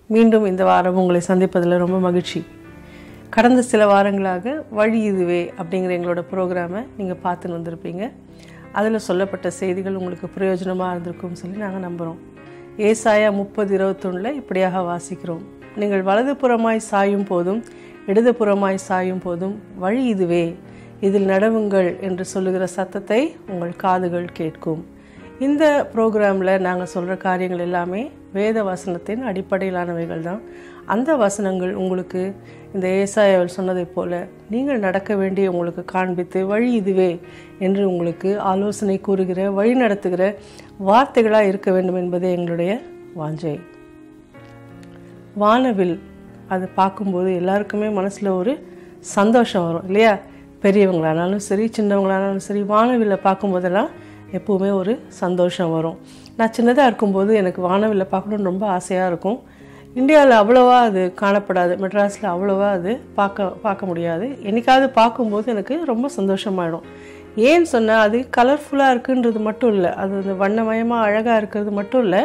மீண்டும் இந்த வாரம் உங்களை சந்திப்பதில் ரொம்ப மகிழ்ச்சி கடந்த சில வாரங்களாக வழி இதுவே அப்படிங்கிற எங்களோட ப்ரோக்ராமை நீங்கள் பார்த்துன்னு வந்திருப்பீங்க அதில் சொல்லப்பட்ட செய்திகள் உங்களுக்கு பிரயோஜனமாக இருந்திருக்கும்னு சொல்லி நாங்கள் நம்புகிறோம் ஏசாயா முப்பது இருபத்தொன்னில் இப்படியாக வாசிக்கிறோம் நீங்கள் வலதுபுறமாய் சாயும் போதும் இடதுபுறமாய் சாயும் போதும் வழி இதுவே இதில் நடவுங்கள் என்று சொல்லுகிற சத்தத்தை உங்கள் காதுகள் கேட்கும் இந்த ப்ரோக்ராமில் நாங்கள் சொல்கிற காரியங்கள் எல்லாமே வேத வசனத்தின் அடிப்படையிலானவைகள் தான் அந்த வசனங்கள் உங்களுக்கு இந்த ஏசாயாவில் சொன்னதைப் போல நீங்கள் நடக்க வேண்டிய உங்களுக்கு காண்பித்து வழி இதுவே என்று உங்களுக்கு ஆலோசனை கூறுகிற வழி நடத்துகிற வார்த்தைகளாக இருக்க வேண்டும் என்பதே எங்களுடைய வாஞ்சை வானவில் அது பார்க்கும்போது எல்லாருக்குமே மனசில் ஒரு சந்தோஷம் வரும் இல்லையா பெரியவங்களானாலும் சரி சின்னவங்களானாலும் சரி வானவில்லை பார்க்கும்போதெல்லாம் எப்போவுமே ஒரு சந்தோஷம் வரும் நான் சின்னதாக இருக்கும்போது எனக்கு வானவில்லை பார்க்கணுன்னு ரொம்ப ஆசையாக இருக்கும் இந்தியாவில் அவ்வளோவா அது காணப்படாது மெட்ராஸில் அவ்வளோவா அது பார்க்க பார்க்க முடியாது என்னைக்காவது பார்க்கும்போது எனக்கு ரொம்ப சந்தோஷமாயிடும் ஏன்னு சொன்னால் அது கலர்ஃபுல்லாக இருக்குன்றது மட்டும் இல்லை அது அந்த வண்ணமயமாக அழகாக இருக்கிறது மட்டும் இல்லை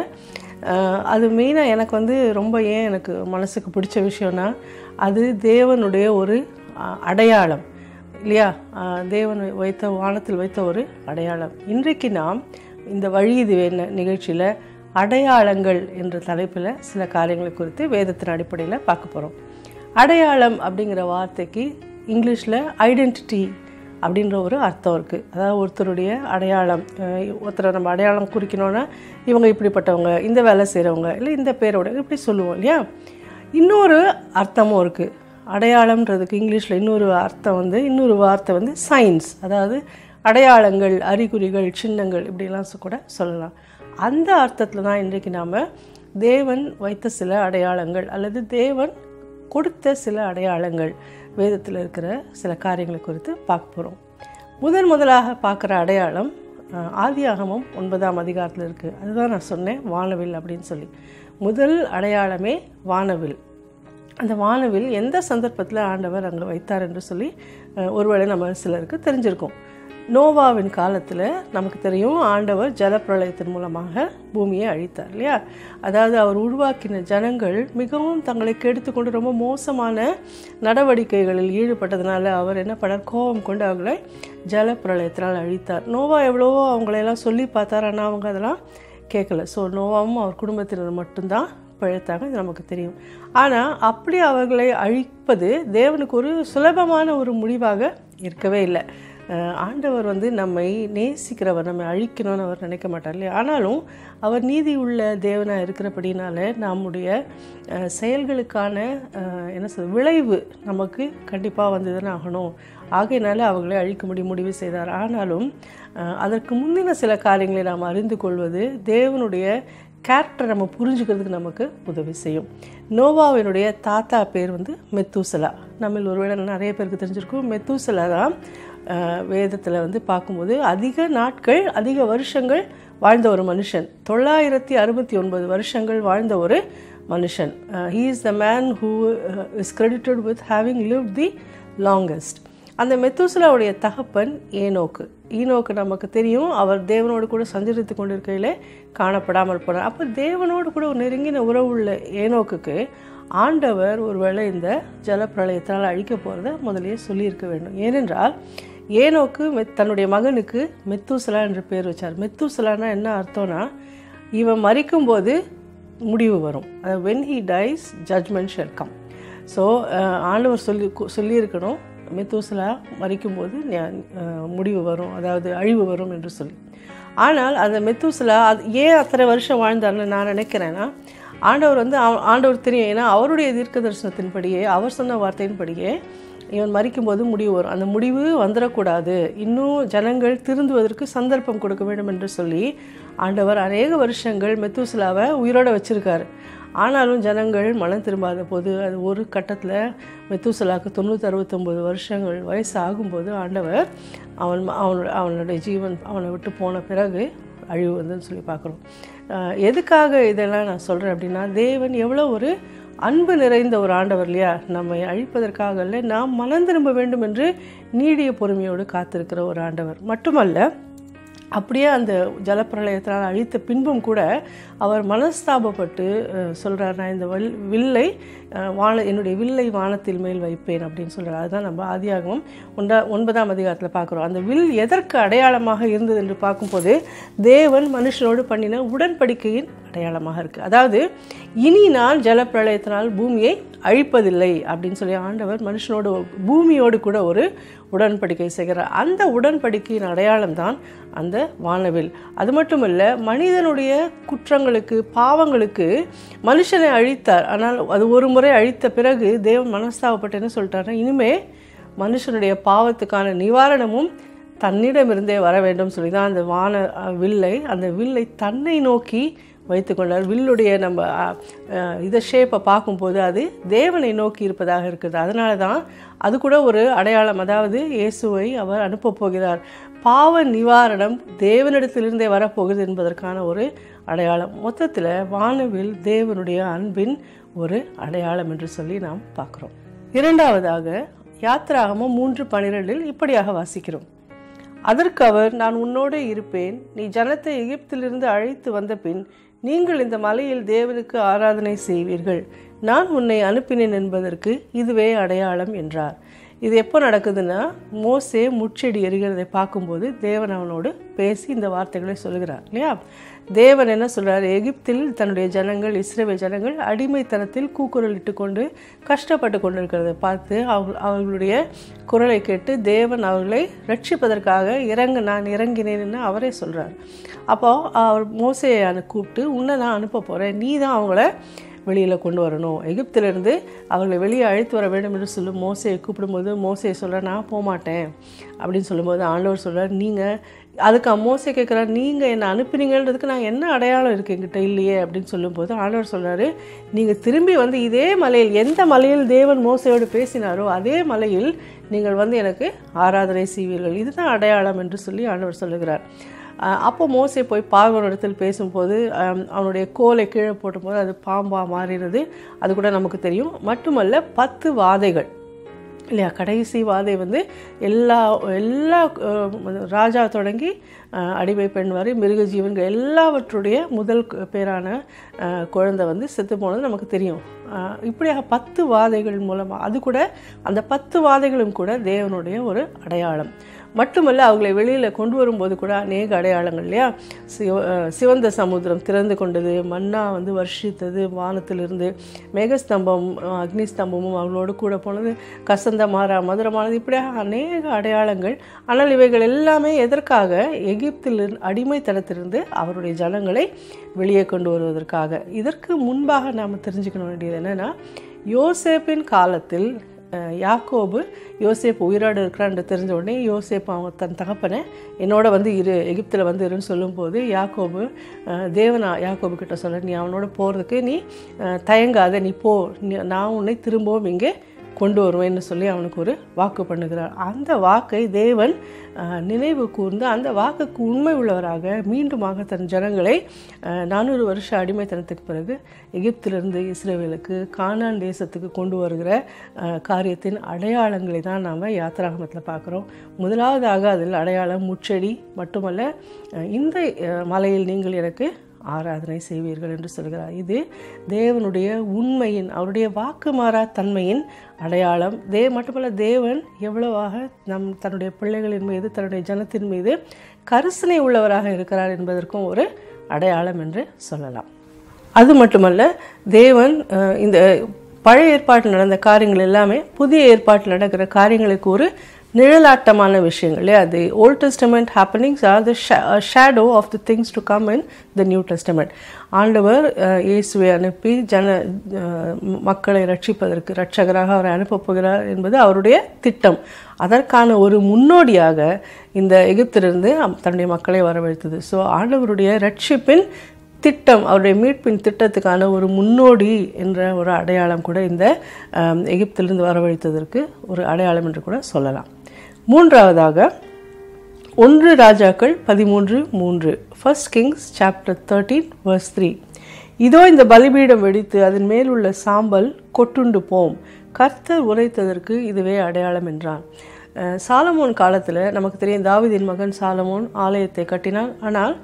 அஹ் அது மெயினாக எனக்கு வந்து ரொம்ப ஏன் எனக்கு மனசுக்கு பிடிச்ச விஷயம்னா அது தேவனுடைய ஒரு அஹ், அடையாளம் இல்லையா அஹ், தேவன் வைத்த வானத்தில் வைத்த ஒரு அடையாளம் இன்றைக்கு நாம் இந்த வழி இது என்ன நிகழ்ச்சியில் அடையாளங்கள் என்ற தலைப்பில் சில காரியங்களை குறித்து வேதத்தின் அடிப்படையில் பார்க்க போகிறோம் அடையாளம் அப்படிங்கிற வார்த்தைக்கு இங்கிலீஷில் ஐடென்டிட்டி அப்படின்ற ஒரு அர்த்தம் இருக்குது அதாவது ஒருத்தருடைய அடையாளம் அஹ் ஒருத்தரை நம்ம அடையாளம் குறிக்கணும்னா இவங்க இப்படிப்பட்டவங்க இந்த வேலை செய்கிறவங்க இல்லை இந்த பேரோட இப்படி சொல்லுவோம் இல்லையா இன்னொரு அர்த்தமும் இருக்குது அடையாளம்ன்றதுக்கு இங்கிலீஷில் இன்னொரு அர்த்தம் வந்து இன்னொரு வார்த்தை வந்து சயின்ஸ் அதாவது அடையாளங்கள் அறிகுறிகள் சின்னங்கள் இப்படிலாம் சொ- கூட சொல்லலாம் அந்த அர்த்தத்தில் தான் இன்றைக்கு நாம் தேவன் வைத்த சில அடையாளங்கள் அல்லது தேவன் கொடுத்த சில அடையாளங்கள் வேதத்தில் இருக்கிற சில காரியங்களை குறித்து பார்க்க போகிறோம் முதன் முதலாக பார்க்குற அடையாளம் அஹ், ஆதியாகமம் ஒன்பதாம் அதிகாரத்தில் இருக்குது அதுதான் நான் சொன்னேன் வானவில் அப்படின்னு சொல்லி முதல் அடையாளமே வானவில் அந்த வானவில் எந்த சந்தர்ப்பத்தில் ஆண்டவர் அங்கே வைத்தார் என்று சொல்லி அஹ், ஒருவேளை நம்ம சிலருக்கு தெரிஞ்சிருக்கும் நோவாவின் காலத்தில் நமக்கு தெரியும் ஆண்டவர் ஜலப்பிரளயத்தின் மூலமாக பூமியை அழித்தார் இல்லையா அதாவது அவர் உருவாக்கின ஜனங்கள் மிகவும் தங்களை கெடுத்துக்கொண்டு ரொம்ப மோசமான நடவடிக்கைகளில் ஈடுபட்டதுனால அவர் என்ன பண்ணார் கோபம் கொண்டு அவர்களை ஜலப்பிரளயத்தினால் அழித்தார் நோவா எவ்வளவோ அவங்களையெல்லாம் சொல்லி பார்த்தார் ஆனால் அவங்க அதெல்லாம் கேட்கல ஸோ நோவாவும் அவர் குடும்பத்தினர் மட்டும்தான் பிழைத்தாங்க இது நமக்கு தெரியும் ஆனால் அப்படி அவர்களை அழிப்பது தேவனுக்கு ஒரு சுலபமான ஒரு முடிவாக இருக்கவே இல்லை அஹ் ஆண்டவர் வந்து நம்மை நேசிக்கிறவர் நம்மை அழிக்கணும்னு அவர் நினைக்க மாட்டார் இல்லையா ஆனாலும் அவர் நீதி உள்ள தேவனாக இருக்கிறபடினால நம்முடைய அஹ், செயல்களுக்கான அஹ், என்ன சொல் விளைவு நமக்கு கண்டிப்பாக வந்ததுன்னு ஆகணும் ஆகையினால அவர்களை அழிக்கும்படி முடிவு செய்தார் ஆனாலும் அஹ், அதற்கு முந்தின சில காரியங்களை நாம் அறிந்து கொள்வது தேவனுடைய கேரக்டர் நம்ம புரிஞ்சுக்கிறதுக்கு நமக்கு உதவி செய்யும் நோவாவினுடைய தாத்தா பேர் வந்து மெத்தூசலா நம்மில் ஒருவேளை நிறைய பேருக்கு தெரிஞ்சிருக்கும் மெத்தூசலா தான் வேதத்தில் வந்து பார்க்கும்போது அதிக நாட்கள் அதிக வருஷங்கள் வாழ்ந்த ஒரு மனுஷன் தொள்ளாயிரத்தி அறுபத்தி ஒன்பது வருஷங்கள் வாழ்ந்த ஒரு மனுஷன் he is the man who is credited with having lived the longest அந்த மெத்தூசலாவுடைய தகப்பன் ஏனோக்கு ஈனோக்கு நமக்கு தெரியும் அவர் தேவனோடு கூட சஞ்சரித்து கொண்டிருக்கையிலே காணப்படாமல் போனார் அப்போ தேவனோடு கூட ஒரு நெருங்கின உறவு உள்ள ஏனோக்குக்கு ஆண்டவர் ஒருவேளை இந்த ஜலப்பிரளயத்தால் அழிக்க போகிறத முதலியே சொல்லியிருக்க வேண்டும் ஏனென்றால் ஏனோக்கு மெத் தன்னுடைய மகனுக்கு மெத்தூசலா என்று பேர் வச்சார் மெத்தூசலானா என்ன அர்த்தம்னா இவன் மறிக்கும்போது முடிவு வரும் when he dies judgment shall come so ஆண்டவர் சொல்லி கு- சொல்லியிருக்கணும் மெத்தூசலா மறிக்கும்போது ஞா- அஹ், முடிவு வரும் அதாவது அழிவு வரும் என்று சொல்லி ஆனால் அந்த மெத்தூசலா அது ஏன் அத்தனை வருஷம் வாழ்ந்தார்னு நான் நினைக்கிறேன்னா ஆண்டவர் வந்து அவ- ஆண்டவர் தெரியும் ஏன்னா அவருடைய தீர்க்க தரிசனத்தின்படியே அவர் சொன்ன வார்த்தையின்படியே இவன் மறிக்கும்போது முடிவு வரும் அந்த முடிவு வந்துடக்கூடாது இன்னும் ஜனங்கள் திருந்துவதற்கு சந்தர்ப்பம் கொடுக்க வேண்டும் என்று சொல்லி ஆண்டவர் அநேக வருஷங்கள் மெத்தூசலாவை உயிரோட வச்சிருக்காரு ஆனாலும் ஜனங்கள் மனம் திரும்பாத போது அது ஒரு கட்டத்தில் மெத்தூசலாக்கு தொண்ணூற்றி அறுபத்தொம்போது வருஷங்கள் வயசு ஆகும்போது ஆண்டவர் அவன் அவனோட அவனுடைய ஜீவன் அவனை விட்டு போன பிறகு அழிவு வந்துன்னு சொல்லி பார்க்குறோம் அஹ் எதுக்காக இதெல்லாம் நான் சொல்கிறேன் அப்படின்னா தேவன் எவ்வளோ ஒரு அன்பு நிறைந்த ஒரு ஆண்டவர் இல்லையா நம்மை அழிப்பதற்காக அல்ல நாம் மனம் திரும்ப வேண்டும் என்று நீடிய பொறுமையோடு காத்திருக்கிற ஒரு ஆண்டவர் மட்டுமல்ல அப்படியே அந்த ஜலப்பிரளயத்தினால் அழித்த பின்பும் கூட அவர் மனஸ்தாபப்பட்டு அஹ், சொல்றார் நான் இந்த வில் வில்லை அஹ், வான என்னுடைய வில்லை வானத்தில் மேல் வைப்பேன் அப்படின்னு சொல்றார் அதுதான் நம்ம ஆதியாகமம் ஒன்றா ஒன்பதாம் அதிகாரத்தில் பார்க்குறோம் அந்த வில் எதற்கு அடையாளமாக இருந்தது என்று பார்க்கும்போது தேவன் மனுஷனோடு பண்ணின உடன்படிக்கையின் அடையாளமாக இருக்குது அதாவது இனி நான் ஜலப்பிரளயத்தினால் பூமியை அழிப்பதில்லை அப்படின்னு சொல்லி ஆண்டவர் மனுஷனோடு பூமியோடு கூட ஒரு உடன்படிக்கை செய்கிறார் அந்த உடன்படிக்கையின் அடையாளம் தான் அந்த வானவில் அது மட்டும் இல்லை மனிதனுடைய குற்றங்களுக்கு பாவங்களுக்கு மனுஷனை அழித்தார் ஆனால் அது ஒரு முறை அழித்த பிறகு தேவன் மனஸ்தாபப்பட்டு என்ன சொல்லிட்டாருன்னா இனிமே மனுஷனுடைய பாவத்துக்கான நிவாரணமும் தன்னிடமிருந்தே வர வேண்டும் சொல்லி தான் அந்த வான அஹ், வில்லை அந்த வில்லை தன்னை நோக்கி வைத்துக்கொண்டார் வில்லுடைய நம்ம அஹ், அஹ், இதை ஷேப்பை பார்க்கும்போது அது தேவனை நோக்கி இருப்பதாக இருக்குது அதனால தான் அது கூட ஒரு அடையாளம் அதாவது இயேசுவை அவர் அனுப்பப் போகிறார் பாவ நிவாரணம் தேவனிடத்திலிருந்தே வரப்போகுது என்பதற்கான ஒரு அடையாளம் மொத்தத்தில் வானவில் தேவனுடைய அன்பின் ஒரு அடையாளம் என்று சொல்லி நாம் பார்க்குறோம் இரண்டாவதாக யாத்திராகமம் மூன்று பனிரெண்டில் இப்படியாக வாசிக்கிறோம் அதற்கு அவர் நான் உன்னோடே இருப்பேன் நீ ஜனத்தை எகிப்திலிருந்து அழைத்து வந்த பின் நீங்கள் இந்த மலையில் தேவனுக்கு ஆராதனை செய்வீர்கள் நான் உன்னை அனுப்பினேன் என்பதற்கு இதுவே அடையாளம் என்றார் இது எப்போ நடக்குதுன்னா மோசே முச்செடி எரிகிறதை பார்க்கும்போது தேவன் அவனோடு பேசி இந்த வார்த்தைகளை சொல்லுகிறார் இல்லையா தேவன் என்ன சொல்றார் எகிப்தில் தன்னுடைய ஜனங்கள் இஸ்ரேல் ஜனங்கள் அடிமைத்தனத்தில் கூக்குரலிட்டு கொண்டு கஷ்டப்பட்டு கொண்டிருக்கிறதை பார்த்து அவங்க அவர்களுடைய குரலை கேட்டு தேவன் அவர்களை ரட்சிப்பதற்காக இறங்க நான் இறங்கினேன்னு அவரே சொல்றார் அப்போ அவர் மோசையை அனு கூப்பிட்டு உன்னை நான் அனுப்ப போகிறேன் நீ தான் அவங்கள வெளியில் கொண்டு வரணும் எகிப்திலிருந்து அவர்களை வெளியே அழைத்து வர வேண்டும் என்று சொல்லும் மோசையை கூப்பிடும்போது மோசையை சொல்ற நான் போக மாட்டேன் அப்படின்னு சொல்லும்போது ஆண்டவர் சொல்றார் நீங்கள் அதுக்கு மோசை கேட்குறார் நீங்கள் என்னை அனுப்பினீங்கன்றதுக்கு நான் என்ன அடையாளம் இருக்குது என்கிட்ட இல்லையே அப்படின்னு சொல்லும்போது ஆண்டவர் சொல்றாரு நீங்கள் திரும்பி வந்து இதே மலையில் எந்த மலையில் தேவன் மோசையோடு பேசினாரோ அதே மலையில் நீங்கள் வந்து எனக்கு ஆராதனை செய்வீர்கள் இதுதான் அடையாளம் என்று சொல்லி ஆண்டவர் சொல்லுகிறார் அஹ் அப்போ மோசே போய் பார்வனிடத்தில் பேசும்போது அஹ் அவனுடைய கோலை கீழே போட்டும்போது அது பாம்பா மாறினது அது கூட நமக்கு தெரியும் மட்டுமல்ல பத்து வாதைகள் இல்லையா கடைசி வாதை வந்து எல்லா எல்லா அஹ், ராஜா தொடங்கி அஹ், அடிமை பெண் வரை மிருக ஜீவன்கள் எல்லாவற்றுடைய முதல் கு- பேரான அஹ், குழந்தை வந்து செத்து போனது நமக்கு தெரியும் அஹ், இப்படியாக பத்து வாதைகள் மூலமாக அது கூட அந்த பத்து வாதைகளும் கூட தேவனுடைய ஒரு அடையாளம் மட்டுமல்ல அவங்களை வெளியில் கொண்டு வரும்போது கூட அநேக அடையாளங்கள் இல்லையா சிவ அஹ் சிவந்த சமுத்திரம் திறந்து கொண்டது மன்னா வந்து வர்ஷித்தது வானத்திலிருந்து மேகஸ்தம்பம் அஹ் அக்னி ஸ்தம்பமும் அவங்களோடு கூட போனது கசந்த மாறா மதுரமானது இப்படியாக அநேக அடையாளங்கள் ஆனால் இவைகள் எல்லாமே எதற்காக எகிப்தில் அடிமைத்தனத்திலிருந்து அவருடைய ஜனங்களை வெளியே கொண்டு வருவதற்காக இதற்கு முன்பாக நாம் தெரிஞ்சுக்கணும் வேண்டியது என்னென்னா யோசேப்பின் காலத்தில் அஹ் யாக்கோபு யோசேப்பு உயிரோடு இருக்கிறான்னு தெரிஞ்ச உடனே யோசேப்பு அவங்க தன் தகப்பனை என்னோட வந்து இரு எகிப்தில் வந்து இருன்னு சொல்லும்போது யாக்கோபு அஹ் தேவனா யாக்கோபு கிட்ட சொல்ல நீ அவனோட போகிறதுக்கு நீ அஹ் தயங்காத நீ போ நீ- நான் உன்னை திரும்பவும் இங்கே கொண்டு வருவேன்னு சொல்லி அவனுக்கு ஒரு வாக்கு பண்ணுகிறார் அந்த வாக்கை தேவன் அஹ், நினைவு கூர்ந்து அந்த வாக்குக்கு உண்மை உள்ளவராக மீண்டுமாக தன் ஜனங்களை அஹ், நானூறு வருஷ அடிமைத்தனத்துக்கு பிறகு எகிப்திலிருந்து இஸ்ரேவேலுக்கு கானான் தேசத்துக்கு கொண்டு வருகிற அஹ், காரியத்தின் அடையாளங்களை தான் நாம் யாத்திராகமத்தில் பார்க்குறோம் முதலாவதாக அதில் அடையாளம் முச்செடி மட்டுமல்ல அஹ், இந்த அஹ், மலையில் நீங்கள் எனக்கு ஆராதனை செய்வீர்கள் என்று சொல்கிறார் இது தேவனுடைய உண்மையின் அவருடைய வாக்கு மாறா தன்மையின் அடையாளம் தே மட்டுமல்ல தேவன் எவ்வளவாக நம் தன்னுடைய பிள்ளைகளின் மீது தன்னுடைய ஜனத்தின் மீது கரிசனை உள்ளவராக இருக்கிறார் என்பதற்கும் ஒரு அடையாளம் என்று சொல்லலாம் அது மட்டுமல்ல தேவன் அஹ், இந்த பழைய ஏற்பாட்டில் நடந்த காரியங்கள் எல்லாமே புதிய ஏற்பாட்டில் நடக்கிற காரியங்களுக்கு ஒரு நிழலாட்டமான விஷயங்கள் இல்லையா the old testament happenings are the shadow of the things to come in the new testament ஆண்டவர் அஹ், இயேசுவை அனுப்பி ஜன அஹ், மக்களை ரட்சிப்பதற்கு ரட்சகராக அவரை அனுப்பப் போகிறார் என்பது அவருடைய திட்டம் அதற்கான ஒரு முன்னோடியாக இந்த எகிப்திலிருந்து அம்- தன்னுடைய மக்களை வரவழைத்தது ஸோ ஆண்டவருடைய ரட்சிப்பின் திட்டம் அவருடைய மீட்பின் திட்டத்துக்கான ஒரு முன்னோடி என்ற ஒரு அடையாளம் கூட இந்த அஹ், எகிப்திலிருந்து வரவழைத்ததற்கு ஒரு அடையாளம் என்று கூட சொல்லலாம் மூன்றாவதாக ஒன்று ராஜாக்கள் பதிமூன்று மூன்று first Kings chapter thirteen verse three இதோ இந்த பலிபீடம் வெடித்து அதன் மேல் உள்ள சாம்பல் கொட்டுண்டு போம் கர்த்தர் உரைத்ததற்கு இதுவே அடையாளம் என்றான் அஹ் சாலமோன் காலத்தில் நமக்கு தெரியும் தாவீதின் மகன் சாலமோன் ஆலயத்தை கட்டினான் ஆனால்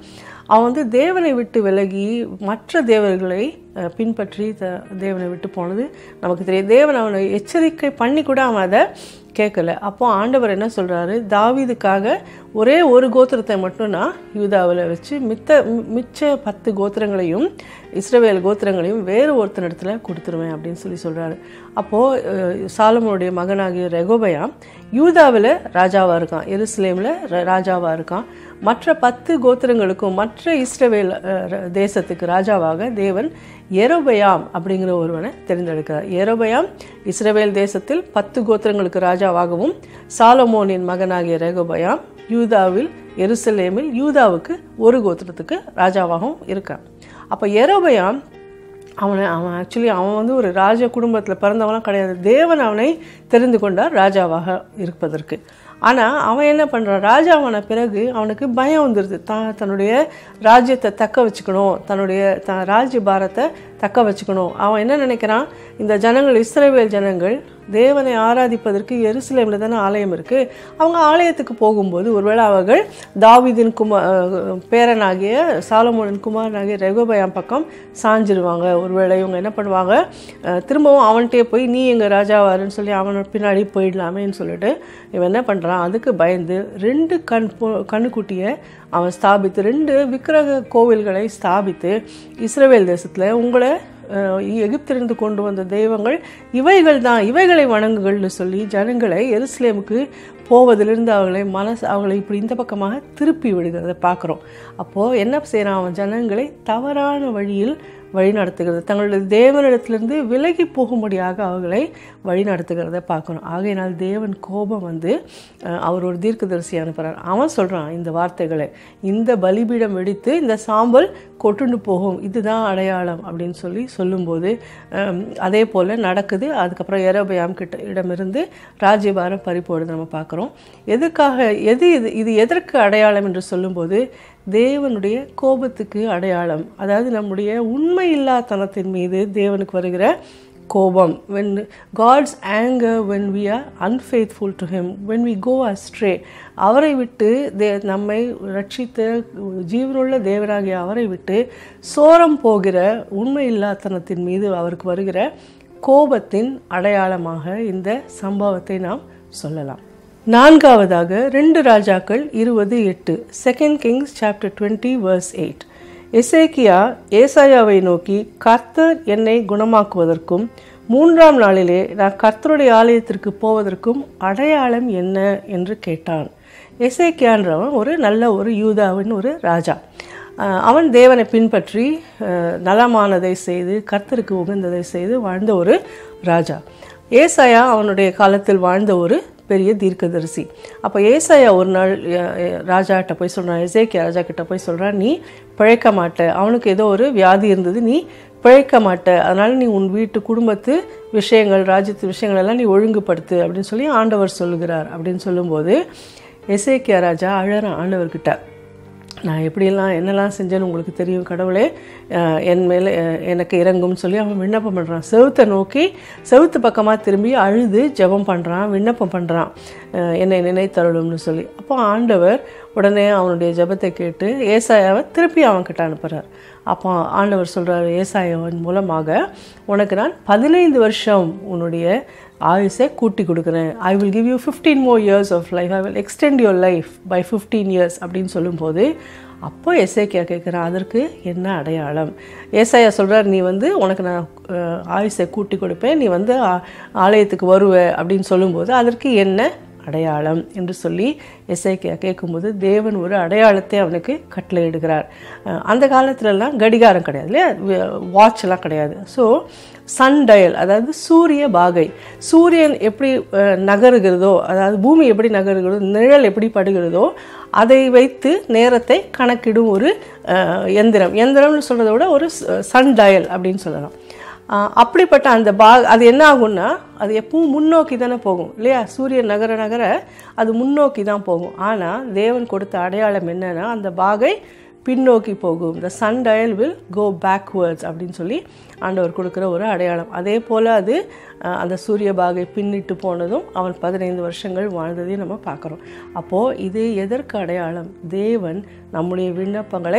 அவன் வந்து தேவனை விட்டு விலகி மற்ற தேவர்களை அஹ், பின்பற்றி த தேவனை விட்டு போனது நமக்கு தெரியும் தேவன் அவனை எச்சரிக்கை பண்ணி கூட அவன் அதை கேட்கல அப்போ ஆண்டவர் என்ன சொல்றாரு தாவீதுக்காக ஒரே ஒரு கோத்திரத்தை மட்டும் நான் யூதாவில் வச்சு மித்த மி- மிச்ச பத்து கோத்திரங்களையும் இஸ்ரவேல் கோத்திரங்களையும் வேறு ஒருத்தனிடத்துல கொடுத்துருவேன் அப்படின்னு சொல்லி சொல்றாரு அப்போது சாலமோனுடைய மகனாகிய ரெகோபயாம் யூதாவில் ராஜாவாக இருக்கான் எருசலேமில் ராஜாவாக இருக்கான் மற்ற பத்து கோத்திரங்களுக்கும் மற்ற இஸ்ரவேல் அஹ், ர- தேசத்துக்கு ராஜாவாக தேவன் எரோபயாம் அப்படிங்கிற ஒருவனை தேர்ந்தெடுக்கிறார் எரோபயாம் இஸ்ரவேல் தேசத்தில் பத்து கோத்திரங்களுக்கு ராஜாவாகவும் சாலமோனின் மகனாகிய ரெகோபயாம் யூதாவில் எருசலேமில் யூதாவுக்கு ஒரு கோத்திரத்துக்கு ராஜாவாகவும் இருக்கான் அப்போ எரோபயாம் அவனை அவன் ஆக்சுவலி அவன் வந்து ஒரு ராஜ குடும்பத்தில் பிறந்தவனாம் கிடையாது தேவன் அவனை தெரிந்து கொண்டார் ராஜாவாக இருப்பதற்கு ஆனால் அவன் என்ன பண்ணுறான் ராஜாவான பிறகு அவனுக்கு பயம் வந்துடுது தான் தன்னுடைய ராஜ்யத்தை தக்க வச்சுக்கணும் தன்னுடைய த ராஜ்ய பாரத்தை தக்க வச்சுக்கணும் அவன் என்ன நினைக்கிறான் இந்த ஜனங்கள் இஸ்ரவேல் ஜனங்கள் தேவனை ஆராதிப்பதற்கு எருசலேமில் தானே ஆலயம் இருக்குது அவங்க ஆலயத்துக்கு போகும்போது ஒருவேளை அவர்கள் தாவீதின் குமார் பேரனாகிய சாலமோனின் குமாரனாகிய ரெகோபயாம் பக்கம் சாஞ்சிருவாங்க ஒருவேளை இவங்க என்ன பண்ணுவாங்க அஹ், திரும்பவும் அவன்கிட்டயே போய் நீ எங்கள் ராஜாவாருன்னு சொல்லி அவன் பின்னாடி போயிடலாமேன்னு சொல்லிட்டு இவன் என்ன பண்ணுறான் அதுக்கு பயந்து ரெண்டு கண் பொ- கண்ணுக்குட்டியை அவன் ஸ்தாபித்து ரெண்டு விக்கிரக கோவில்களை ஸ்தாபித்து இஸ்ரவேல் தேசத்தில் உங்களை அஹ், எகிப்திலிருந்து கொண்டு வந்த தெய்வங்கள் இவைகள் தான் இவைகளை வணங்குகள்னு சொல்லி ஜனங்களை எருசலேமுக்கு போவதிலிருந்து அவர்களை மனசு அவங்களை இப்படி இந்த பக்கமாக திருப்பி விடுகிறத பார்க்குறோம் அப்போது என்ன செய்கிறான் அவன் ஜனங்களை தவறான வழியில் வழி நடத்துகிறது தங்களுடைய தேவனிடத்திலிருந்து விலகி போகும்படியாக அவர்களை வழி நடத்துகிறத பார்க்கணும் ஆகையினால் தேவன் கோபம் வந்து அஹ், அவர் ஒரு தீர்க்கதரிசி அனுப்புகிறார் அவன் சொல்கிறான் இந்த வார்த்தைகளை இந்த பலிபீடம் வெடித்து இந்த சாம்பல் கொட்டுண்டு போகும் இதுதான் அடையாளம் அப்படின்னு சொல்லி சொல்லும்போது அஹ், அதே போல் நடக்குது அதுக்கப்புறம் எரோபயாம் கிட்ட இடமிருந்து ராஜ்யபாரம் பறிப்போடுது நம்ம பார்க்குறோம் எதுக்காக எது இது இது எதற்கு அடையாளம் என்று சொல்லும்போது தேவனுடைய கோபத்துக்கு அடையாளம் அதாவது நம்முடைய உண்மையில்லாத்தனத்தின் மீது தேவனுக்கு வருகிற கோபம் when god's anger when we are unfaithful to him when we go astray அவரை விட்டு தே நம்மை ரட்சித்த ஜீவனுள்ள தேவனாகிய அவரை விட்டு சோரம் போகிற உண்மையில்லாத்தனத்தின் மீது அவருக்கு வருகிற கோபத்தின் அடையாளமாக இந்த சம்பவத்தை நாம் சொல்லலாம் நான்காவதாக ரெண்டு ராஜாக்கள் இருபது எட்டு second Kings chapter twenty verse eight எசேக்கியா ஏசாயாவை நோக்கி கர்த்தர் என்னை குணமாக்குவதற்கும் மூன்றாம் நாளிலே நான் கர்த்தருடைய ஆலயத்திற்கு போவதற்கும் அடையாளம் என்ன என்று கேட்டான் எசேக்கியான்றவன் ஒரு நல்ல ஒரு யூதாவின் ஒரு ராஜா அஹ் அவன் தேவனை பின்பற்றி அஹ் நலமானதை செய்து கர்த்தருக்கு உகந்ததை செய்து வாழ்ந்த ஒரு ராஜா ஏசாயா அவனுடைய காலத்தில் வாழ்ந்த ஒரு பெரிய தீர்க்கதரிசி அப்போ ஏசாயா ஒரு நாள் அஹ், அஹ், ராஜாட்ட போய் சொல்கிறான் எசேக்கியா ராஜா கிட்ட போய் சொல்கிறான் நீ பிழைக்க மாட்ட அவனுக்கு ஏதோ ஒரு வியாதி இருந்தது நீ பிழைக்க மாட்ட அதனால நீ உன் வீட்டு குடும்பத்து விஷயங்கள் ராஜ்யத்து விஷயங்கள் எல்லாம் நீ ஒழுங்குபடுத்து அப்படின்னு சொல்லி ஆண்டவர் சொல்லுகிறார் அப்படின்னு சொல்லும்போது எசேக்கியா ராஜா அழறான் ஆண்டவர்கிட்ட நான் எப்படியெல்லாம் என்னெல்லாம் செஞ்சேன்னு உங்களுக்கு தெரியும் கடவுளே அஹ் என் மேலே அஹ் எனக்கு இறங்கும்னு சொல்லி அவன் விண்ணப்பம் பண்ணுறான் செவுத்தை நோக்கி செவுத்து பக்கமாக திரும்பி அழுது ஜெபம் பண்ணுறான் விண்ணப்பம் பண்ணுறான் என்னை நினைத்தருளும்னு சொல்லி அப்போ ஆண்டவர் உடனே அவனுடைய ஜெபத்தை கேட்டு ஏசாயாவை திருப்பி அவன்கிட்ட அனுப்புகிறார் அப்போ ஆண்டவர் சொல்கிறார் ஏசாயாவின் மூலமாக உனக்கு நான் பதினைந்து வருஷம் உன்னுடைய ஆயுசை கூட்டி கொடுக்குறேன் I will give you fifteen more years of life I will extend your life by fifteen years அப்படின்னு சொல்லும்போது அப்போ எஸ்ஐக்கியா கேட்குறான் அதற்கு என்ன அடையாளம் ஏசாயா சொல்கிறார் நீ வந்து உனக்கு நான் அஹ், ஆயுசை கூட்டி கொடுப்பேன் நீ வந்து ஆ- ஆலயத்துக்கு வருவ அப்படின்னு சொல்லும்போது அதற்கு என்ன அடையாளம் என்று சொல்லி எஸ்ஐக்கியா கேட்கும்போது தேவன் ஒரு அடையாளத்தை அவனுக்கு கட்டளையிடுகிறார் அஹ் அந்த காலத்துலலாம் கடிகாரம் கிடையாது இல்லையா வாட்ச் எல்லாம் கிடையாது ஸோ சன் டயல் அதாவது சூரிய பாகை சூரியன் எப்படி அஹ், நகருகிறதோ அதாவது பூமி எப்படி நகருகிறதோ நிழல் எப்படி படுகிறதோ அதை வைத்து நேரத்தை கணக்கிடும் ஒரு அஹ், எந்திரம் எந்திரம்னு சொல்கிறத விட ஒரு சன் டயல் அப்படின்னு சொல்லலாம் ஆஹ் அப்படிப்பட்ட அந்த பா அது என்ன ஆகும்னா அது எப்பவும் முன்னோக்கி தானே போகும் இல்லையா சூரியன் நகர நகர அது முன்னோக்கி தான் போகும் ஆனால் தேவன் கொடுத்த அடையாளம் என்னன்னா அந்த பாகை பின்னோக்கி போகும் the sundial will go backwards அப்படின்னு சொல்லி ஆண்டவர் கொடுக்குற ஒரு அடையாளம் அதே போல் அது ஆஹ் அந்த சூரிய பாகை பின்னிட்டு போனதும் அவன் பதினைந்து வருஷங்கள் வாழ்ந்ததையும் நம்ம பார்க்குறோம் அப்போது இது எதற்கு அடையாளம் தேவன் நம்முடைய விண்ணப்பங்களை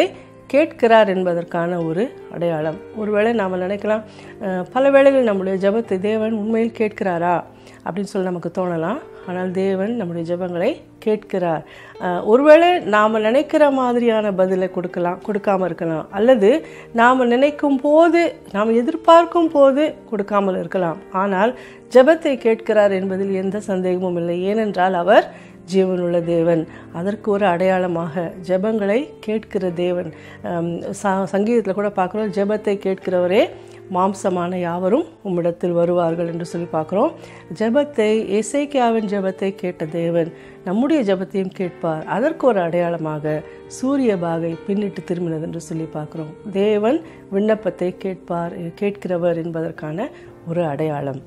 கேட்கிறார் என்பதற்கான ஒரு அடையாளம் ஒருவேளை நாம் நினைக்கலாம் அஹ், பல வேளைகள் நம்முடைய ஜெபத்தை தேவன் உண்மையில் கேட்கிறாரா அப்படின்னு சொல்லி நமக்கு தோணலாம் ஆனால் தேவன் நம்முடைய ஜெபங்களை கேட்கிறார் அஹ், ஒருவேளை நாம் நினைக்கிற மாதிரியான பதிலை கொடுக்கலாம் கொடுக்காம இருக்கலாம் அல்லது நாம் நினைக்கும் போது நாம் எதிர்பார்க்கும் போது கொடுக்காமல் இருக்கலாம் ஆனால் ஜெபத்தை கேட்கிறார் என்பதில் எந்த சந்தேகமும் இல்லை ஏனென்றால் அவர் ஜீவனுள்ள தேவன் அதற்கு ஒரு அடையாளமாக ஜெபங்களை கேட்கிற தேவன் அம், ச- சங்கீதத்தில் கூட பார்க்குறோம் ஜெபத்தை கேட்கிறவரே மாம்சமான யாவரும் உம்மிடத்தில் வருவார்கள் என்று சொல்லி பார்க்குறோம் ஜெபத்தை எசேக்கியாவின் ஜெபத்தை கேட்ட தேவன் நம்முடைய ஜெபத்தையும் கேட்பார் அதற்கு ஒரு அடையாளமாக சூரிய பாகை பின்னிட்டு திரும்பினது என்று சொல்லி பார்க்குறோம் தேவன் விண்ணப்பத்தை கேட்பார் கேட்கிறவர் என்பதற்கான ஒரு அடையாளம்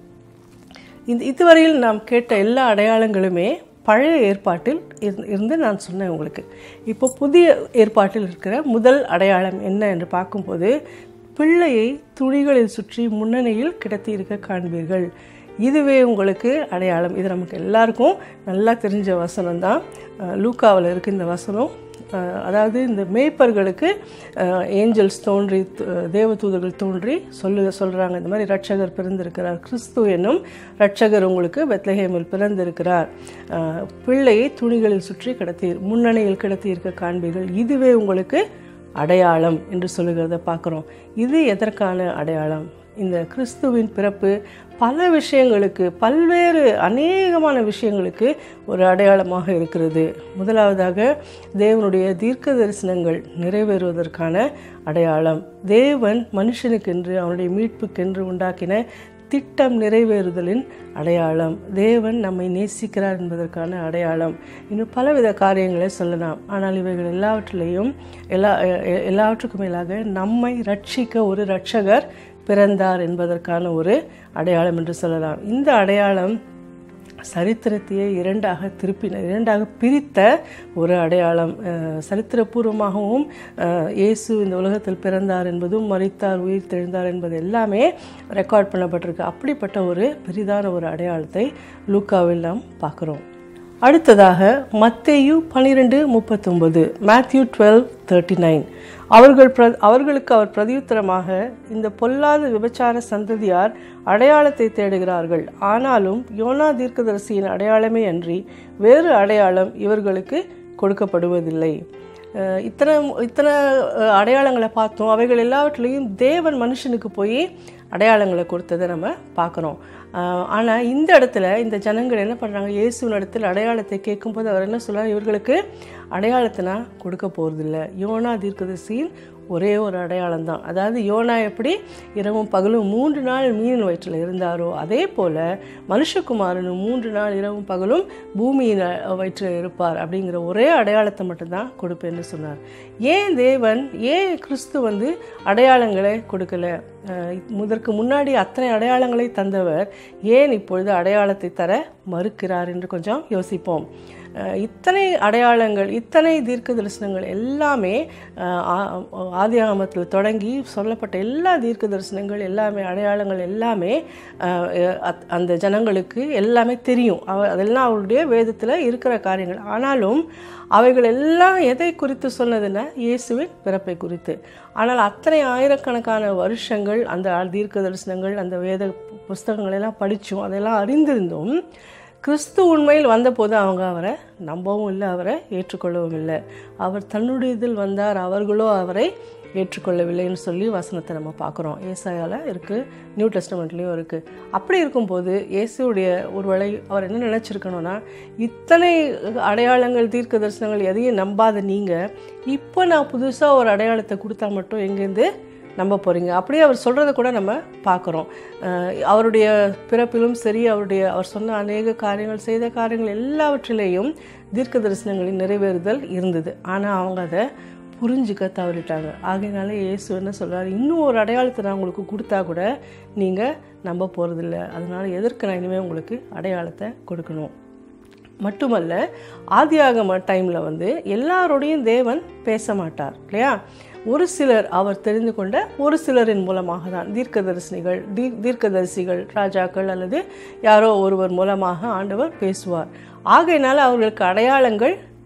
இந்த இதுவரையில் நாம் கேட்ட எல்லா அடையாளங்களுமே பழைய ஏற்பாட்டில் இருந்து- இருந்து நான் சொன்னேன் உங்களுக்கு இப்போ புதிய ஏற்பாட்டில் இருக்கிற முதல் அடையாளம் என்ன என்று பார்க்கும்போது பிள்ளையை துணிகளில் சுற்றி முன்னணியில் கிடத்தி இருக்க காண்பீர்கள் இதுவே உங்களுக்கு அடையாளம் இது நமக்கு எல்லாருக்கும் நல்லா தெரிஞ்ச வசனம் தான் லூக்காவில் இருக்கு இந்த வசனம் அஹ், அதாவது இந்த மேய்ப்பர்களுக்கு ஏஞ்சல்ஸ் தோன்றி து- தேவதூதர்கள் தோன்றி சொல்லு சொல்கிறாங்க இந்த மாதிரி ரட்சகர் பிறந்திருக்கிறார் கிறிஸ்து என்னும் ரட்சகர் உங்களுக்கு பெத்லஹேமில் பிறந்திருக்கிறார் அஹ், பிள்ளையை துணிகளில் சுற்றி கிடத்தி முன்னணியில் கிடத்தி இருக்க காண்பீர்கள் இதுவே உங்களுக்கு அடையாளம் என்று சொல்லுகிறத பார்க்குறோம் இது எதற்கான அடையாளம் இந்த கிறிஸ்துவின் பிறப்பு பல விஷயங்களுக்கு பல்வேறு அநேகமான விஷயங்களுக்கு ஒரு அடையாளமாக இருக்கிறது முதலாவதாக தேவனுடைய தீர்க்க தரிசனங்கள் நிறைவேறுவதற்கான அடையாளம் தேவன் மனுஷனுக்கென்று அவனுடைய மீட்புக்கென்று உண்டாக்கின திட்டம் நிறைவேறுதலின் அடையாளம் தேவன் நம்மை நேசிக்கிறார் என்பதற்கான அடையாளம் இன்னும் பலவித காரியங்களை சொல்லலாம் ஆனால் இவைகள் எல்லாவற்றிலையும் எல்லா எ- எ- எல்லாவற்றுக்கும் மேலாக நம்மை ரட்சிக்க ஒரு ரட்சகர் பிறந்தார் என்பதற்கான ஒரு அடையாளம் என்று சொல்லலாம் இந்த அடையாளம் சரித்திரத்தையே இரண்டாக திருப்பின இரண்டாக பிரித்த ஒரு அடையாளம் அஹ், சரித்திரபூர்வமாகவும் அஹ், இயேசு இந்த உலகத்தில் பிறந்தார் என்பதும் மரித்தார் உயிர் தெழுந்தார் என்பது எல்லாமே ரெக்கார்ட் பண்ணப்பட்டிருக்கு அப்படிப்பட்ட ஒரு பெரிதான ஒரு அடையாளத்தை லூக்காவில் நாம் பார்க்குறோம் அடுத்ததாக மத்தேயு பன்னிரெண்டு முப்பத்தொன்பது மேத்யூ டுவெல் தேர்ட்டி நைன் அவர்கள் பிர அவர்களுக்கு அவர் பிரதியுத்தரமாக இந்த பொல்லாத விபச்சார சந்ததியார் அடையாளத்தை தேடுகிறார்கள் ஆனாலும் யோனா தீர்க்கதரிசியின் அடையாளமே அன்றி வேறு அடையாளம் இவர்களுக்கு கொடுக்கப்படுவதில்லை அஹ் இத்தனை இத்தனை அஹ், அடையாளங்களை பார்த்தோம் அவைகள் எல்லாவற்றிலையும் தேவன் மனுஷனுக்கு போய் அடையாளங்களை கொடுத்ததை நம்ம பார்க்குறோம் ஆனால் இந்த இடத்துல இந்த ஜனங்கள் என்ன பண்ணுறாங்க இயேசுவின் இடத்துல அடையாளத்தை கேட்கும்போது அவர் என்ன சொல்றார் இவர்களுக்கு அடையாளத்தை நான் கொடுக்க போகிறதில்ல யோனா தீர்க்கதரிசியின் ஒரே ஒரு அடையாளம் தான் அதாவது யோனா எப்படி இரவும் பகலும் மூன்று நாள் மீன் வயிற்றில் இருந்தாரோ அதே போல் மனுஷகுமாரனும் மூன்று நாள் இரவும் பகலும் பூமியின் வயிற்றில் இருப்பார் அப்படிங்கிற ஒரே அடையாளத்தை மட்டும்தான் கொடுப்பேன்னு சொன்னார் ஏன் தேவன் ஏன் கிறிஸ்து வந்து அடையாளங்களை கொடுக்கல அஹ் இதற்கு முன்னாடி அத்தனை அடையாளங்களை தந்தவர் ஏன் இப்பொழுது அடையாளத்தை தர மறுக்கிறார் என்று கொஞ்சம் யோசிப்போம் அஹ் இத்தனை அடையாளங்கள் இத்தனை தீர்க்க தரிசனங்கள் எல்லாமே அஹ் ஆ- ஆதியாகமத்தில் தொடங்கி சொல்லப்பட்ட எல்லா தீர்க்க தரிசனங்கள் எல்லாமே அடையாளங்கள் எல்லாமே அஹ் அத்- அந்த ஜனங்களுக்கு எல்லாமே தெரியும் அவ அதெல்லாம் அவருடைய வேதத்தில் இருக்கிற காரியங்கள் ஆனாலும் அவைகள் எல்லாம் எதை குறித்து சொன்னதுன்னா இயேசுவின் பிறப்பை குறித்து ஆனால் அத்தனை ஆயிரக்கணக்கான வருஷங்கள் அந்த தீர்க்க தரிசனங்கள் அந்த வேத புஸ்தகங்கள் எல்லாம் படித்தோம் அதெல்லாம் அறிந்திருந்தும் கிறிஸ்து உண்மையில் வந்தபோது அவங்க அவரை நம்பவும் இல்லை அவரை ஏற்றுக்கொள்ளவும் இல்லை அவர் தன்னுடைய இதில் வந்தார் அவர்களோ அவரை ஏற்றுக்கொள்ளவில்லைன்னு சொல்லி வசனத்தை நம்ம பார்க்குறோம் ஏசாயால இருக்குது நியூ டெஸ்டமெண்ட்லேயும் இருக்குது அப்படி இருக்கும்போது இயேசுடைய ஒருவேளை அவர் என்ன நினச்சிருக்கணும்னா இத்தனை அடையாளங்கள் தீர்க்க தரிசனங்கள் எதையும் நம்பாத நீங்கள் இப்போ நான் புதுசாக ஒரு அடையாளத்தை கொடுத்தா மட்டும் எங்கேருந்து நம்ப போகிறீங்க அப்படியே அவர் சொல்கிறத கூட நம்ம பார்க்குறோம் அஹ் அவருடைய பிறப்பிலும் சரி அவருடைய அவர் சொன்ன அநேக காரியங்கள் செய்த காரியங்கள் எல்லாவற்றிலேயும் தீர்க்க தரிசனங்களின் நிறைவேறுதல் இருந்தது ஆனால் அவங்க அதை புரிஞ்சுக்க தவறிட்டாங்க ஆகையினால இயேசு என்ன சொல்றாரு இன்னும் ஒரு அடையாளத்தை நான் உங்களுக்கு கொடுத்தா கூட நீங்கள் நம்ப போகிறதில்ல அதனால எதற்கு நான் இனிமேல் உங்களுக்கு அடையாளத்தை கொடுக்கணும் மட்டுமல்ல ஆதியாகம டைமில் வந்து எல்லாரோடையும் தேவன் பேச மாட்டார் இல்லையா ஒரு சிலர் அவர் தெரிந்து கொண்ட ஒரு சிலரின் மூலமாக தான் தீர்க்கதரிசிகள் தீ தீர்க்கதரிசிகள் ராஜாக்கள் அல்லது யாரோ ஒருவர் மூலமாக ஆண்டவர் பேசுவார் ஆகையினால அவர்களுக்கு அடையாளங்கள்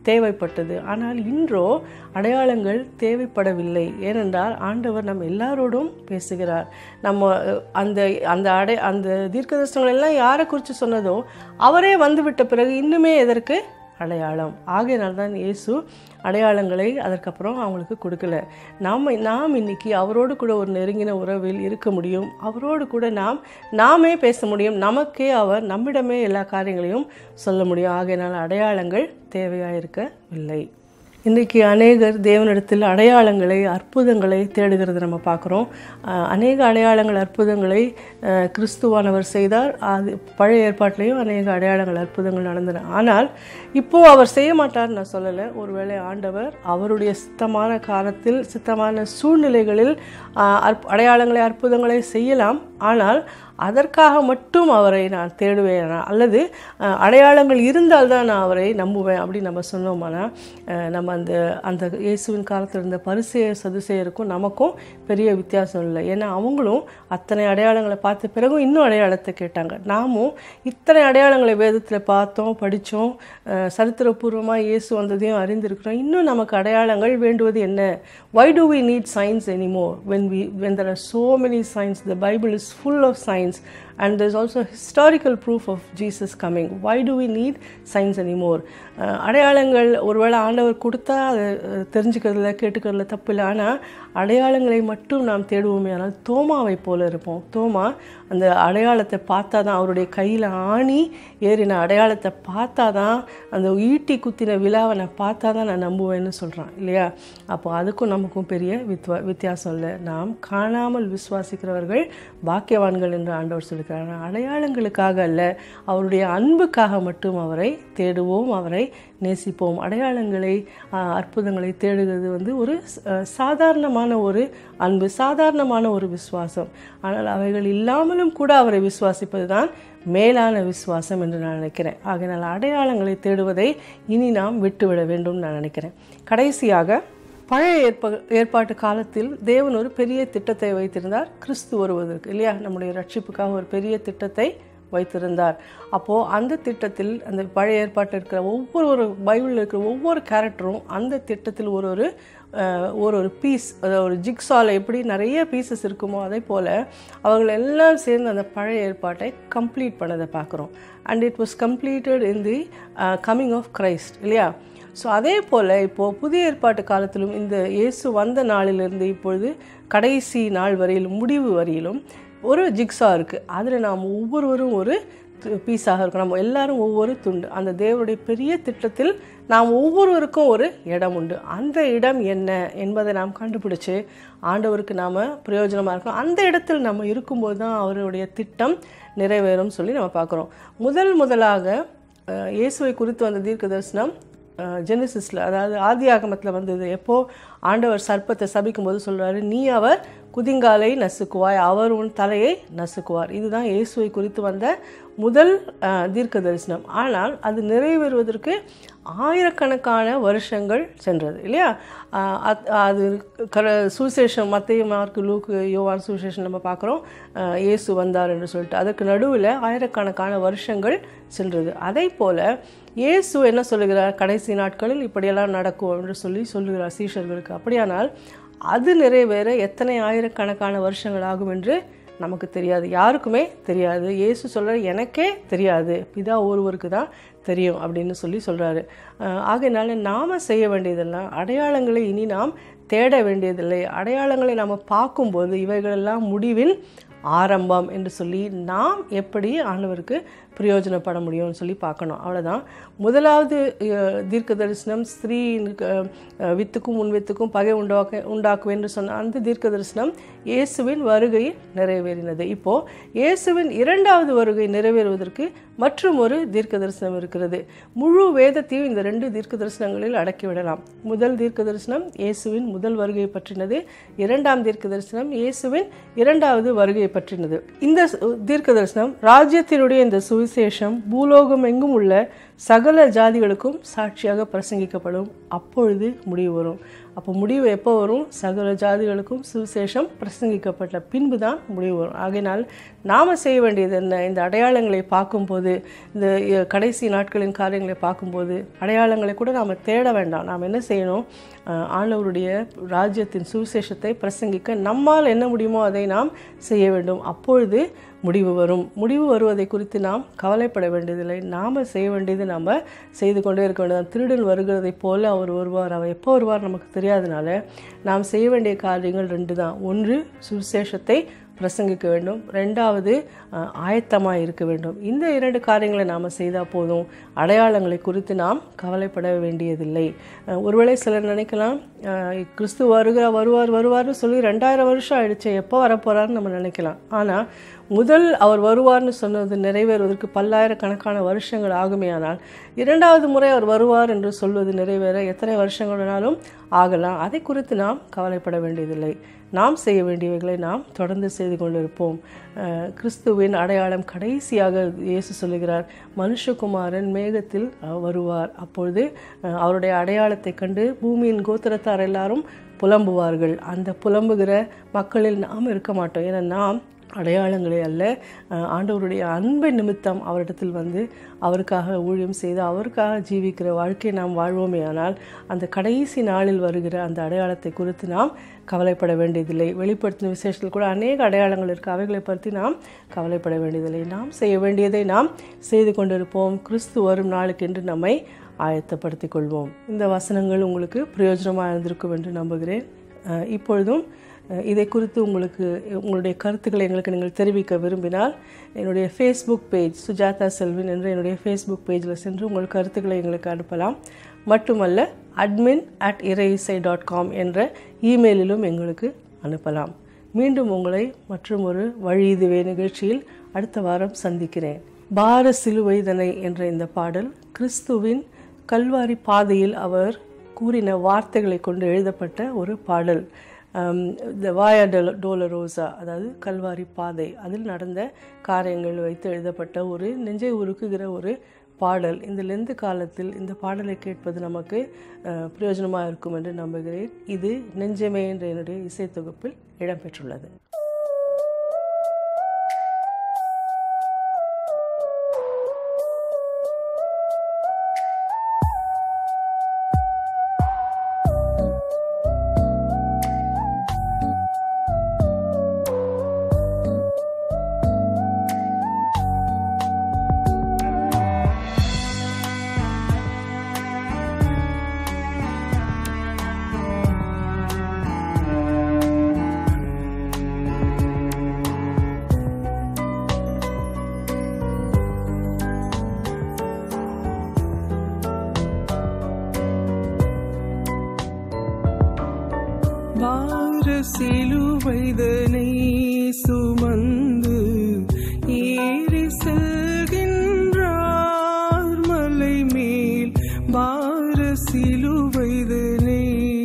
தேவைப்பட்டது ஆனால் இன்றோ அடையாளங்கள் தேவைப்படவில்லை ஏனென்றால் ஆண்டவர் நம்ம எல்லாரோடும் பேசுகிறார் நம்ம அஹ், அந்த அந்த அடை அந்த தீர்க்கதர்சனங்கள் எல்லாம் யாரை குறித்து சொன்னதோ அவரே வந்துவிட்ட பிறகு இன்னுமே எதற்கு அடையாளம் ஆகையினால் தான் இயேசு அடையாளங்களை அதற்கப்புறம் அவங்களுக்கு கொடுக்கல நாம் நாம் இன்னைக்கு அவரோடு கூட ஒரு நெருங்கின உறவில் இருக்க முடியும் அவரோடு கூட நாம் நாமே பேச முடியும் நமக்கே அவர் நம்மிடமே எல்லா காரியங்களையும் சொல்ல முடியும் ஆகையினால் அடையாளங்கள் தேவையாக இருக்கவில்லை இன்றைக்கி அநேகர் தேவனிடத்தில் அடையாளங்களை அற்புதங்களை தேடுகிறது நம்ம பார்க்குறோம் அஹ் அநேக அடையாளங்கள் அற்புதங்களை அஹ், கிறிஸ்துவானவர் செய்தார் அது பழைய ஏற்பாட்டிலையும் அநேக அடையாளங்கள் அற்புதங்கள் நடந்தன ஆனால் இப்போது அவர் செய்ய மாட்டார் நான் சொல்லலை ஒருவேளை ஆண்டவர் அவருடைய சித்தமான காலத்தில் சித்தமான சூழ்நிலைகளில் அஹ், அற்ப அடையாளங்களை அற்புதங்களை செய்யலாம் ஆனால் அதற்காக மட்டும் அவரை நான் தேடுவேன் அல்லது அஹ், அடையாளங்கள் இருந்தால்தான் நான் அவரை நம்புவேன் அப்படின்னு நம்ம சொன்னோம்னா அஹ், நம்ம அந்த அந்த இயேசுவின் காலத்தில் இருந்த பரிசெய சதுசேயருக்கும் நமக்கும் பெரிய வித்தியாசம் இல்லை ஏன்னா அவங்களும் அத்தனை அடையாளங்களை பார்த்த பிறகும் இன்னும் அடையாளத்தை கேட்டாங்க நாமும் இத்தனை அடையாளங்களை வேதத்தில் பார்த்தோம் படித்தோம் சரித்திரபூர்வமாக இயேசு வந்ததையும் அறிந்திருக்கிறோம் இன்னும் நமக்கு அடையாளங்கள் வேண்டுவது என்ன why do we need signs anymore when we when there are so many signs the Bible is full of signs and there's also historical proof of Jesus coming. Why do we need signs anymore? அஹ் அடையாளங்கள் ஒருவேளை ஆண்டவர் கொடுத்தா அதை அஹ், தெரிஞ்சுக்கிறதுல கேட்டுக்கிறதுல தப்பு இல்லை ஆனால் அடையாளங்களை மட்டும் நாம் தேடுவோமே ஆனால் தோமாவை போல இருப்போம் தோமா அந்த அடையாளத்தை பார்த்தா தான் அவருடைய கையில் ஆணி ஏறின அடையாளத்தை பார்த்தா தான் அந்த ஈட்டி குத்தின விழாவை நான் பார்த்தா தான் நான் நம்புவேன்னு சொல்கிறான் இல்லையா அப்போ அதுக்கும் நமக்கும் பெரிய வித்வா வித்தியாசம் இல்லை நாம் காணாமல் விசுவாசிக்கிறவர்கள் பாக்கியவான்கள் என்று ஆண்டவர் சொல்லியிருக்கிறார் ஆனால் அடையாளங்களுக்காக அல்ல அவருடைய அன்புக்காக மட்டும் அவரை தேடுவோம் அவரை நேசிப்போம் அடையாளங்களை ஆஹ், அற்புதங்களை தேடுகிறது வந்து ஒரு அஹ், சாதாரணமான ஒரு அன்பு சாதாரணமான ஒரு விசுவாசம் ஆனால் அவைகள் இல்லாமலும் கூட அவரை விசுவாசிப்பது தான் மேலான விசுவாசம் என்று நான் நினைக்கிறேன் ஆகையினால் அடையாளங்களை தேடுவதை இனி நாம் விட்டுவிட வேண்டும் நான் நினைக்கிறேன் கடைசியாக பழைய ஏற்ப ஏற்பாட்டு காலத்தில் தேவன் ஒரு பெரிய திட்டத்தை வைத்திருந்தார் கிறிஸ்து வருவதற்கு இல்லையா நம்முடைய ரட்சிப்புக்காக ஒரு பெரிய திட்டத்தை வைத்திருந்தார் அப்போது அந்த திட்டத்தில் அந்த பழைய ஏற்பாட்டில் இருக்கிற ஒவ்வொரு ஒரு பைபிளில் இருக்கிற ஒவ்வொரு கேரக்டரும் அந்த திட்டத்தில் ஒரு ஒரு அஹ், ஒரு ஒரு பீஸ் அதாவது ஒரு ஜிக்ஸால எப்படி நிறைய பீசஸ் இருக்குமோ அதே போல் அவர்கள் எல்லாம் சேர்ந்து அந்த பழைய ஏற்பாட்டை கம்ப்ளீட் பண்ணதை பார்க்குறோம் and it was completed in the coming of Christ இல்லையா ஸோ அதே போல் இப்போது புதிய ஏற்பாட்டு காலத்திலும் இந்த இயேசு வந்த நாளிலிருந்து இப்பொழுது கடைசி நாள் வரையிலும் முடிவு வரையிலும் ஒரு ஜிக்ஸா இருக்குது அதில் நாம் ஒவ்வொருவரும் ஒரு பீஸாக இருக்கும் நம்ம எல்லாரும் ஒவ்வொரு துண்டு அந்த தேவனுடைய பெரிய திட்டத்தில் நாம் ஒவ்வொருவருக்கும் ஒரு இடம் உண்டு அந்த இடம் என்ன என்பதை நாம் கண்டுபிடிச்சு ஆண்டவருக்கு நாம் பிரயோஜனமாக இருக்கணும் அந்த இடத்தில் நம்ம இருக்கும்போது தான் அவருடைய திட்டம் நிறைவேறும் சொல்லி நம்ம பார்க்குறோம் முதல் முதலாக அஹ், இயேசுவை குறித்து வந்த தீர்க்க தரிசனம் ஜெனிசிஸில் அதாவது ஆதி ஆகமத்தில் வந்தது எப்போ ஆண்டவர் சர்ப்பத்தை சபிக்கும்போது சொல்றாரு நீ அவர் குதிங்காலை நசுக்குவாய் அவர் உன் தலையை நசுக்குவார் இதுதான் இயேசுவை குறித்து வந்த முதல் அஹ், தீர்க்க தரிசனம் ஆனால் அது நிறைவேறுவதற்கு ஆயிரக்கணக்கான வருஷங்கள் சென்றது இல்லையா அஹ், அத்- அது கர சுவிசேஷம் மத்திய மார்க்கு லூக்கு யோவான் சுவிசேஷம் நம்ம பார்க்குறோம் அஹ், இயேசு வந்தார் என்று சொல்லிட்டு அதற்கு நடுவில் ஆயிரக்கணக்கான வருஷங்கள் சென்றது அதே போல் இயேசு என்ன சொல்லுகிறார் கடைசி நாட்களில் இப்படியெல்லாம் நடக்கும் என்று சொல்லி சொல்லுகிறார் சீஷர்களுக்கு அப்படியானால் அது நிறைவேற எத்தனை ஆயிரக்கணக்கான வருஷங்கள் ஆகும் என்று நமக்கு தெரியாது யாருக்குமே தெரியாது இயேசு சொல்கிறார் எனக்கே தெரியாது பிதா ஒருவருக்கு தான் தெரியும் அப்படின்னு சொல்லி சொல்கிறாரு ஆகையினால நாம் செய்ய வேண்டியதெல்லாம் அடையாளங்களை இனி நாம் தேட வேண்டியதில்லை அடையாளங்களை நாம் பார்க்கும்போது இவைகளெல்லாம் முடிவின் ஆரம்பம் என்று சொல்லி நாம் எப்படி ஆண்டவருக்கு பிரயோஜனப்பட முடியும்னு சொல்லி பார்க்கணும் அவ்வளோதான் முதலாவது அஹ், தீர்க்க தரிசனம் ஸ்திரீ அஹ், வித்துக்கும் முன் வித்துக்கும் பகை உண்டாக்க உண்டாக்குவேன் என்று சொன்ன அந்த தீர்க்க தரிசனம் இயேசுவின் வருகை நிறைவேறினது இப்போது இயேசுவின் இரண்டாவது வருகை நிறைவேறுவதற்கு மற்றும் ஒரு தீர்க்க தரிசனம் இருக்கிறது முழு வேதத்தையும் இந்த ரெண்டு தீர்க்க தரிசனங்களில் அடக்கிவிடலாம் முதல் தீர்க்க தரிசனம் இயேசுவின் முதல் வருகை பற்றினது இரண்டாம் தீர்க்க தரிசனம் இயேசுவின் இரண்டாவது வருகை பற்றினது இந்த சு- தீர்க்க தரிசனம் ராஜ்யத்தினுடைய இந்த சுவிசேஷம் பூலோகம் எங்கும் உள்ள சகல ஜாதிகளுக்கும் சாட்சியாக பிரசங்கிக்கப்படும் அப்பொழுது முடிவு வரும் அப்போ முடிவு எப்போ வரும் சகல ஜாதிகளுக்கும் சுவிசேஷம் பிரசங்கிக்கப்பட்ட பின்பு தான் முடிவு வரும் ஆகையினால் நாம் செய்ய வேண்டியது என்ன இந்த அடையாளங்களை பார்க்கும்போது இந்த அஹ், கடைசி நாட்களின் காரியங்களை பார்க்கும்போது அடையாளங்களை கூட நாம் தேட வேண்டாம் நாம் என்ன செய்யணும் அஹ், ஆண்டவருடைய ராஜ்யத்தின் சுவிசேஷத்தை பிரசங்கிக்க நம்மால் என்ன முடியுமோ அதை நாம் செய்ய வேண்டும் அப்பொழுது முடிவு வரும் முடிவு வருவதை குறித்து நாம் கவலைப்பட வேண்டியதில்லை நாம் செய்ய வேண்டியது நாம் செய்து கொண்டே இருக்க வேண்டியது திருடன் வருகிறதைப் போல அவர் வருவார் அவர் எப்போ வருவார் நமக்கு தெரியாதனால நாம் செய்ய வேண்டிய காரியங்கள் ரெண்டு தான் ஒன்று சுவிசேஷத்தை பிரசங்கிக்க வேண்டும் ரெண்டாவது ஆயத்தமாக இருக்க வேண்டும் இந்த இரண்டு காரியங்களை நாம் செய்தால் போதும் அடையாளங்களை குறித்து நாம் கவலைப்பட வேண்டியதில்லை அஹ், ஒருவேளை சிலர் நினைக்கலாம் அஹ், கிறிஸ்து வருகிற வருவார் வருவார்னு சொல்லி ரெண்டாயிரம் வருஷம் ஆயிடுச்சு எப்போ வரப்போறாருன்னு நம்ம நினைக்கலாம் ஆனால் முதல் அவர் வருவார்னு சொன்னது நிறைவேறுவதற்கு பல்லாயிரக்கணக்கான வருஷங்கள் ஆகுமேயானால் இரண்டாவது முறை அவர் வருவார் என்று சொல்வது நிறைவேற எத்தனை வருஷங்கள் வேணாலும் ஆகலாம் அதை குறித்து நாம் கவலைப்பட வேண்டியதில்லை நாம் செய்ய வேண்டியவைகளை நாம் தொடர்ந்து செய்து கொண்டிருப்போம் அஹ், கிறிஸ்துவின் அடையாளம் கடைசியாக இயேசு சொல்லுகிறார் மனுஷகுமாரன் மேகத்தில் அஹ், வருவார் அப்பொழுது அஹ், அவருடைய அடையாளத்தை கண்டு பூமியின் கோத்திரத்தார் எல்லாரும் புலம்புவார்கள் அந்த புலம்புகிற மக்களில் நாம் இருக்க மாட்டோம் ஏன்னா நாம் அடையாளங்களே அல்ல அஹ், ஆண்டவருடைய அன்பின் நிமித்தம் அவரிடத்தில் வந்து அவருக்காக ஊழியம் செய்து அவருக்காக ஜீவிக்கிற வாழ்க்கையை நாம் வாழ்வோமே ஆனால் அந்த கடைசி நாளில் வருகிற அந்த அடையாளத்தை குறித்து நாம் கவலைப்பட வேண்டியதில்லை வெளிப்படுத்தின விசேஷத்தில் கூட அநேக அடையாளங்கள் இருக்குது அவைகளை பற்றி நாம் கவலைப்பட வேண்டியதில்லை நாம் செய்ய வேண்டியதை நாம் செய்து கொண்டிருப்போம் கிறிஸ்து வரும் நாளுக்கென்று நம்மை ஆயத்தப்படுத்திக் கொள்வோம் இந்த வசனங்கள் உங்களுக்கு பிரயோஜனமாக இருந்திருக்கும் என்று நம்புகிறேன் அஹ், இப்பொழுதும் அஹ், இதை குறித்து உங்களுக்கு உங்களுடைய கருத்துக்களை எங்களுக்கு நீங்கள் தெரிவிக்க விரும்பினால் என்னுடைய ஃபேஸ்புக் பேஜ் சுஜாதா செல்வின் என்ற என்னுடைய ஃபேஸ்புக் பேஜில் சென்று உங்கள் கருத்துக்களை எங்களுக்கு அனுப்பலாம் மட்டுமல்ல அட்மின் அட் இறையிசை டாட் காம் என்ற இமெயிலிலும் எங்களுக்கு அனுப்பலாம் மீண்டும் உங்களை மற்றும் ஒரு வழி இதுவே நிகழ்ச்சியில் அடுத்த வாரம் சந்திக்கிறேன் பார சிலுவைதனை என்ற இந்த பாடல் கிறிஸ்துவின் கல்வாரி பாதையில் அவர் கூறின வார்த்தைகளை கொண்டு எழுதப்பட்ட ஒரு பாடல் த வாயா டெல டோலரோசா அதாவது கல்வாரி பாதை அதில் நடந்த காரியங்கள் வைத்து எழுதப்பட்ட ஒரு நெஞ்சை உருக்குகிற ஒரு பாடல் இந்த லெந்து காலத்தில் இந்த பாடலை கேட்பது நமக்கு அஹ், பிரயோஜனமாக இருக்கும் என்று நம்புகிறேன் இது நெஞ்சமே என்ற என்னுடைய இசை தொகுப்பில் இடம்பெற்றுள்ளது வார சிலுவைதனை சுமந்து ஏறி செல்கின்றார் மலை மேல் வார சிலுவைதனை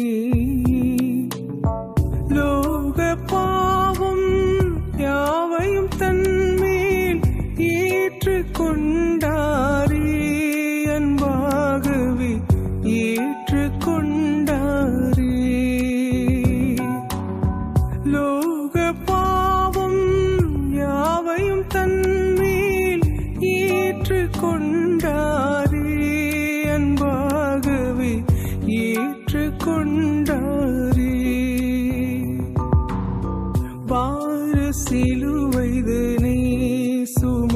லோக பாவம் யாவையும் தன்மேல் ஏற்றுக் கொண்டாரே அன்பாகவே ஏற்றுக் கொண்டாரே லோக பாவம் யாவையும் தன்மேல் ஏற்றுக் கொண்டாரே அன்பாகவே ஏற்றுக் கொண்டாரே பார சிலுவைதனை சும